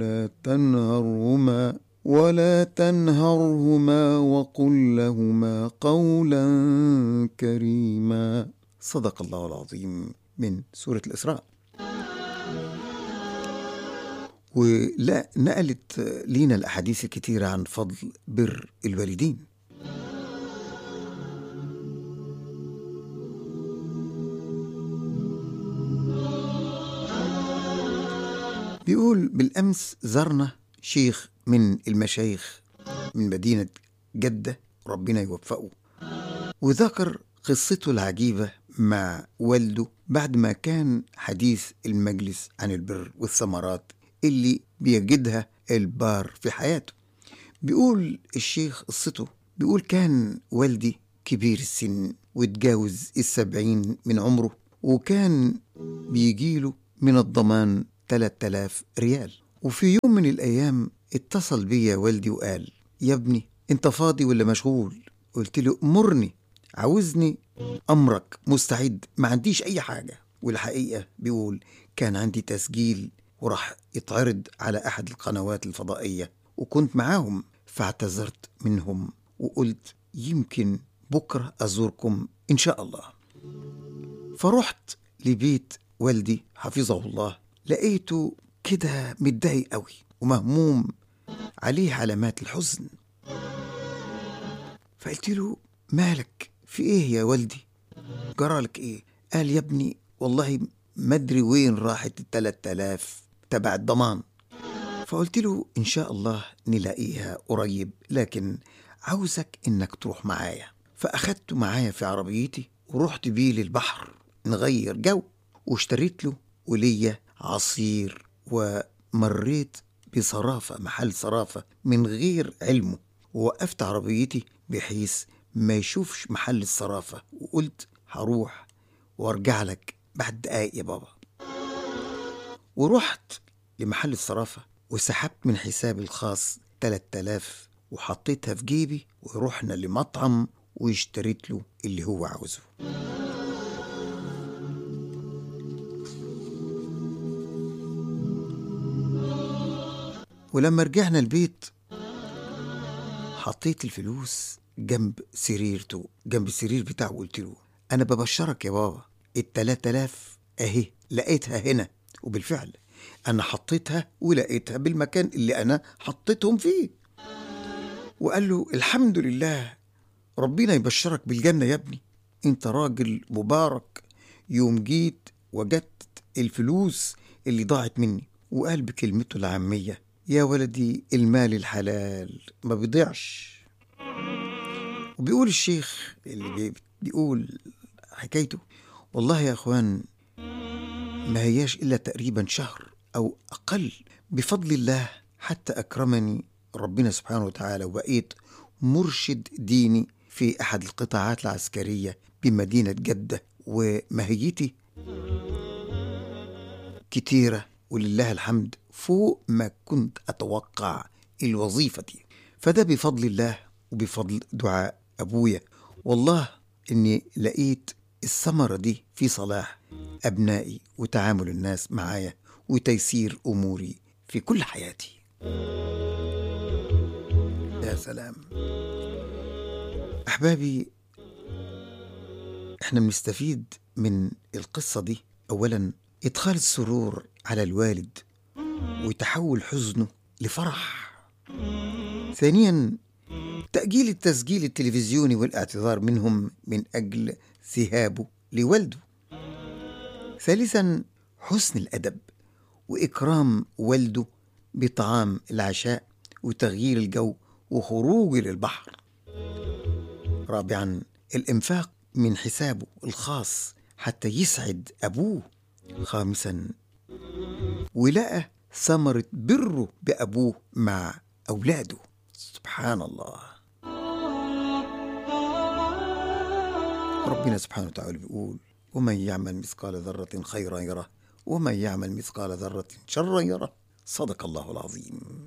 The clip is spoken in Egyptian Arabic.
لا تنهرهما ولا تنهرهما وقل لهما قولا كريما صدق الله العظيم من سورة الإسراء ولا نقلت لينا الأحاديث الكثيرة عن فضل بر الوالدين بيقول بالأمس زرنا شيخ من المشايخ من مدينة جدة ربنا يوفقه وذكر قصته العجيبة مع والده بعد ما كان حديث المجلس عن البر والثمرات اللي بيجدها البار في حياته بيقول الشيخ قصته بيقول كان والدي كبير السن وتجاوز السبعين من عمره وكان بيجيله من الضمان 3000 ريال وفي يوم من الأيام اتصل بيا والدي وقال يا ابني انت فاضي ولا مشغول قلت له مرني عاوزني أمرك مستعد ما عنديش أي حاجة والحقيقة بيقول كان عندي تسجيل وراح يتعرض على أحد القنوات الفضائية وكنت معاهم فاعتذرت منهم وقلت يمكن بكرة أزوركم إن شاء الله فرحت لبيت والدي حفظه الله لقيته كده متضايق قوي ومهموم عليه علامات الحزن فقلت له مالك في ايه يا والدي جرالك ايه قال يا ابني والله ما ادري وين راحت التلات آلاف تبع الضمان فقلت له ان شاء الله نلاقيها قريب لكن عاوزك انك تروح معايا فاخدته معايا في عربيتي ورحت بيه للبحر نغير جو واشتريت له وليا عصير ومريت بصرافة محل صرافة من غير علمه ووقفت عربيتي بحيث ما يشوفش محل الصرافة وقلت هروح وارجع لك بعد دقايق يا بابا ورحت لمحل الصرافة وسحبت من حسابي الخاص 3000 وحطيتها في جيبي ورحنا لمطعم واشتريت له اللي هو عاوزه ولما رجعنا البيت حطيت الفلوس جنب سريرته جنب السرير بتاعه وقلت له انا ببشرك يا بابا التلات الاف اهي لقيتها هنا وبالفعل انا حطيتها ولقيتها بالمكان اللي انا حطيتهم فيه وقال له الحمد لله ربنا يبشرك بالجنة يا ابني انت راجل مبارك يوم جيت وجدت الفلوس اللي ضاعت مني وقال بكلمته العامية يا ولدي المال الحلال ما بيضيعش وبيقول الشيخ اللي بي- بيقول حكايته والله يا اخوان ما هياش الا تقريبا شهر او اقل بفضل الله حتى اكرمني ربنا سبحانه وتعالى وبقيت مرشد ديني في احد القطاعات العسكريه بمدينه جده وماهيتي كتيره ولله الحمد فوق ما كنت اتوقع الوظيفه دي فده بفضل الله وبفضل دعاء ابويا والله اني لقيت الثمره دي في صلاح ابنائي وتعامل الناس معايا وتيسير اموري في كل حياتي يا سلام احبابي احنا بنستفيد من القصه دي اولا ادخال السرور على الوالد وتحول حزنه لفرح ثانيا تأجيل التسجيل التلفزيوني والاعتذار منهم من أجل ذهابه لوالده ثالثا حسن الأدب وإكرام والده بطعام العشاء وتغيير الجو وخروجه للبحر رابعا الإنفاق من حسابه الخاص حتى يسعد أبوه خامسا ولقى ثمرة بره بأبوه مع أولاده سبحان الله ربنا سبحانه وتعالى بيقول ومن يعمل مثقال ذرة خيرا يره ومن يعمل مثقال ذرة شرا يره صدق الله العظيم